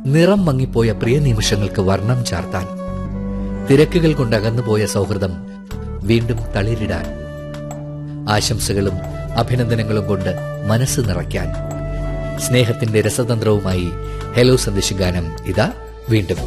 നിറം മങ്ങിപ്പോയ പ്രിയ നിമിഷങ്ങൾക്ക് വർണ്ണം ചാർത്താൻ തിരക്കുകൾ കൊണ്ട് അകന്നുപോയ സൗഹൃദം വീണ്ടും തളിരിടാൻ ആശംസകളും അഭിനന്ദനങ്ങളും കൊണ്ട് മനസ്സ് നിറയ്ക്കാൻ സ്നേഹത്തിന്റെ രസതന്ത്രവുമായി ഹലോ സന്ദേശഗാനം ഇതാ വീണ്ടും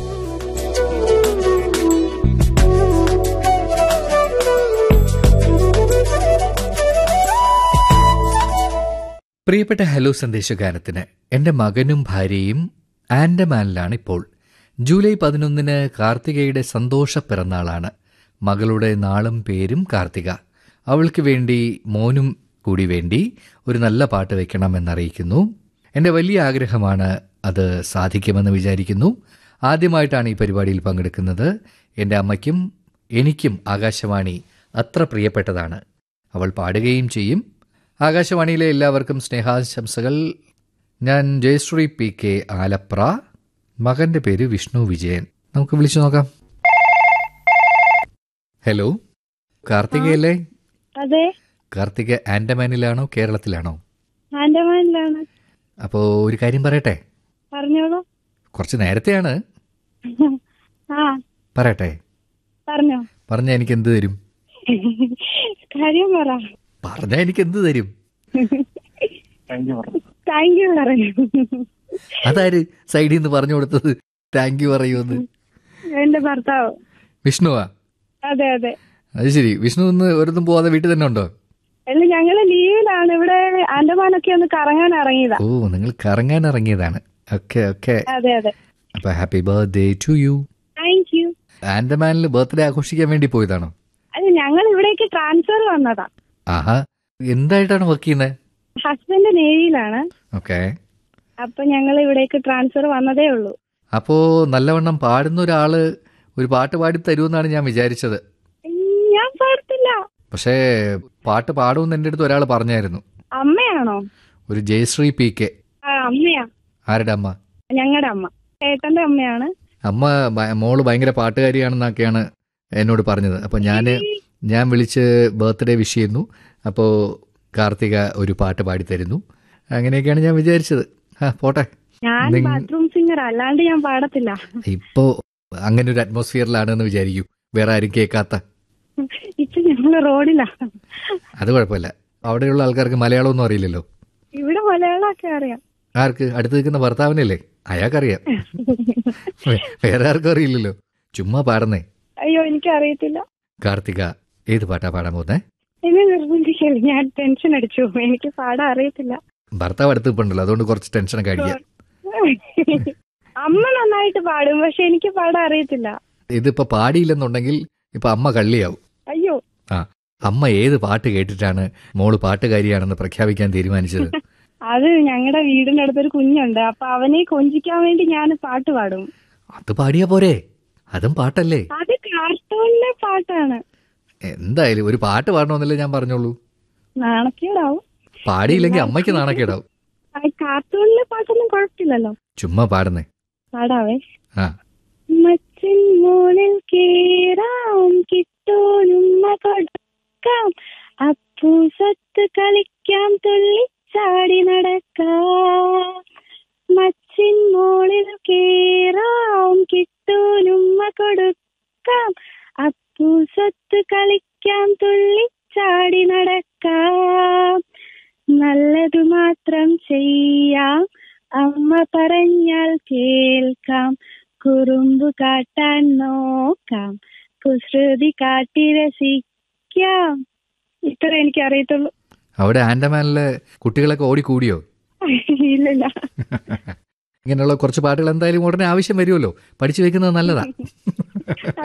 പ്രിയപ്പെട്ട ഹലോ സന്ദേശഗാനത്തിന് എന്റെ മകനും ഭാര്യയും ആൻഡമാനിലാണ് ഇപ്പോൾ ജൂലൈ പതിനൊന്നിന് കാർത്തികയുടെ സന്തോഷ പിറന്നാളാണ് മകളുടെ നാളും പേരും കാർത്തിക അവൾക്ക് വേണ്ടി മോനും കൂടി വേണ്ടി ഒരു നല്ല പാട്ട് വെക്കണമെന്നറിയിക്കുന്നു എന്റെ വലിയ ആഗ്രഹമാണ് അത് സാധിക്കുമെന്ന് വിചാരിക്കുന്നു ആദ്യമായിട്ടാണ് ഈ പരിപാടിയിൽ പങ്കെടുക്കുന്നത് എന്റെ അമ്മയ്ക്കും എനിക്കും ആകാശവാണി അത്ര പ്രിയപ്പെട്ടതാണ് അവൾ പാടുകയും ചെയ്യും ആകാശവാണിയിലെ എല്ലാവർക്കും സ്നേഹാശംസകൾ ഞാൻ ജയശ്രീ പി കെ ആലപ്ര മകന്റെ പേര് വിഷ്ണു വിജയൻ നമുക്ക് വിളിച്ചു നോക്കാം ഹലോ കാർത്തികയല്ലേ അതെ കാർത്തിക ആൻഡമാനിലാണോ കേരളത്തിലാണോ ആൻഡമാനിലാണ് അപ്പോൾ ഒരു കാര്യം പറയട്ടെ പറഞ്ഞോളൂ കുറച്ച് നേരത്തെയാണ് ആ പറയട്ടെ പറഞ്ഞോ പറഞ്ഞാൽ എനിക്ക് എന്ത് തരും കാര്യം പറ പറഞ്ഞാൽ എനിക്ക് എന്ത് തരും താങ്ക് യു പറഞ്ഞു അതാര് സൈഡിൽ നിന്ന് പറഞ്ഞു കൊടുത്തത് താങ്ക് യു പറയുമെന്ന് എന്റെ ഭർത്താവ് വിഷ്ണുവാ അതെ അതെ അത് ശരി വിഷ്ണു ഇന്ന് ഒരിടത്തും പോവാതെ വീട്ടിൽ തന്നെ ഉണ്ടോ അല്ല ഞങ്ങള് ലീവിലാണ് ഇവിടെ ആൻഡമാനൊക്കെ ഒന്ന് കറങ്ങാൻ ഇറങ്ങിയതാ ഓ നിങ്ങൾ കറങ്ങാൻ ഇറങ്ങിയതാണ് ഓക്കെ ഓക്കെ അതെ അതെ അപ്പൊ happy birthday to you thank you ആൻഡമാനിൽ ബർത്ത്ഡേ ആഘോഷിക്കാൻ വേണ്ടി പോയതാണോ അല്ല ഞങ്ങൾ ഇവിടേക്ക് ട്രാൻസ്ഫർ വന്നതാ ആഹാ എന്തായിട്ടാണ് വർക്ക് ചെയ്യുന്നത് ഹസ്ബൻഡ് നേവിയിലാണ് ഓക്കെ അപ്പൊ ഞങ്ങൾ ഇവിടേക്ക് ട്രാൻസ്ഫർ വന്നതേ ഉള്ളൂ അപ്പോ നല്ലവണ്ണം പാടുന്ന ഒരാള് ഒരു പാട്ട് പാടി തരുമെന്നാണ് ഞാൻ വിചാരിച്ചത് ഞാൻ പാടത്തില്ല പക്ഷേ പാട്ട് പാടുമെന്ന് എൻ്റെ അടുത്ത് ഒരാൾ പറഞ്ഞായിരുന്നു അമ്മയാണോ ഒരു ജയശ്രീ പി കെ ആ അമ്മയാ ആരുടെ അമ്മ ഞങ്ങളുടെ അമ്മ ഏട്ടന്റെ അമ്മയാണ് അമ്മ ഭ- മോള് ഭയങ്കര പാട്ടുകാരിയാണെന്നൊക്കെയാണ് എന്നോട് പറഞ്ഞത് അപ്പൊ ഞാന് ഞാൻ വിളിച്ച് ബർത്ത്ഡേ വിഷ് ചെയ്യുന്നു അപ്പോൾ കാർത്തിക ഒരു പാട്ട് പാടി തരുന്നു അങ്ങനെയൊക്കെയാണ് ഞാൻ വിചാരിച്ചത് ആ പോട്ടെ ഞാൻ നിങ്ങ- ബാത്റൂം സിംഗർ അല്ലാണ്ട് ഞാൻ പാടത്തില്ല ഇപ്പോ അങ്ങനെ ഒരു അറ്റ്മോസ്ഫിയറിലാണെന്ന് വിചാരിക്കൂ വേറെ ആരും കേൾക്കാത്ത ഇപ്പൊ ഞങ്ങള് റോഡിലാ അത് കുഴപ്പമില്ല അവിടെയുള്ള ആൾക്കാർക്ക് മലയാളമൊന്നും അറിയില്ലല്ലോ ഇവിടെ മലയാളമൊക്കെ അറിയാം ആർക്ക് അടുത്ത് നിൽക്കുന്ന ഭർത്താവിനല്ലേ അയാൾക്കറിയാം വേ- വേറെ ആർക്കും അറിയില്ലല്ലോ ചുമ്മാ പാടുന്നേ അയ്യോ എനിക്ക് അറിയത്തില്ല കാർത്തിക ഏത് പാട്ടാ പാടാൻ പോകുന്നേ എന്നെ നിർബന്ധിക്കല്ലേ ഞാൻ ടെൻഷൻ അടിച്ചു എനിക്ക് പാടാൻ അറിയത്തില്ല ഭർത്താവ് അടുത്ത് ഇപ്പുണ്ടല്ലോ അതുകൊണ്ട് കുറച്ച് ടെൻഷനൊക്കെ അടിക്കാം അമ്മ നന്നായിട്ട് പാടും പക്ഷെ എനിക്ക് പാടാൻ അറിയത്തില്ല ഇതിപ്പോ പാടിയില്ലെന്നുണ്ടെങ്കിൽ ഇപ്പൊ അമ്മ കള്ളിയാവും അയ്യോ ആ അമ്മ ഏത് പാട്ട് കേട്ടിട്ടാണ് മോള് പാട്ടുകാരിയാണെന്ന് പ്രഖ്യാപിക്കാൻ തീരുമാനിച്ചത് അത് ഞങ്ങളുടെ വീടിന്റെ അടുത്തൊരു കുഞ്ഞുണ്ട് അപ്പൊ അവനെ കൊഞ്ചിക്കാൻ വേണ്ടി ഞാൻ പാട്ട് പാടും അത് പാടിയാ പോരെ അതും പാട്ടല്ലേ അത് കാർട്ടൂണിലെ പാട്ടാണ് എന്തായാലും ഒരു പാട്ട് പാടണമെന്നല്ലേ ഞാൻ പറഞ്ഞോളൂ നാണക്കേടാവും പാടിയില്ലെങ്കിൽ അമ്മയ്ക്ക് നാണക്കേടാവും ആ കാർട്ടൂണിലെ പാട്ടൊന്നും കുഴപ്പമില്ലല്ലോ ചുമ്മാ പാടുന്നേ പാടാവേ ആ മച്ചിൻ മോളിൽ കേറാം കിട്ടോനുമ്മ കൊടുക്കാം അപ്പു സത്ത് കളിക്കാം തുള്ളി ചാടി നടക്കാം മച്ചിൻ മോളിൽ കേറാം കിട്ടോനുമ്മ കൊടുക്കാം അപ്പു സത്ത് കളിക്കാം തുള്ളി ചാടി നടക്കാം നല്ലതു മാത്രം ചെയ്യാം അമ്മ പറഞ്ഞാൽ കേൾക്കാം കുറുമ്പ് കാട്ടാൻ നോക്കാം കുസൃതി കാട്ടി രസിക്കാം ഇത്ര എനിക്ക് അറിയത്തുള്ളൂ അവിടെ ആൻഡമാനിലെ കുട്ടികളൊക്കെ ഓടിക്കൂടിയോ ഇല്ലില്ല ഇങ്ങനെയുള്ള കുറച്ച് പാട്ടുകൾ എന്തായാലും ഉടനെ ആവശ്യം വരുമല്ലോ പഠിച്ചു വെക്കുന്നത് നല്ലതാ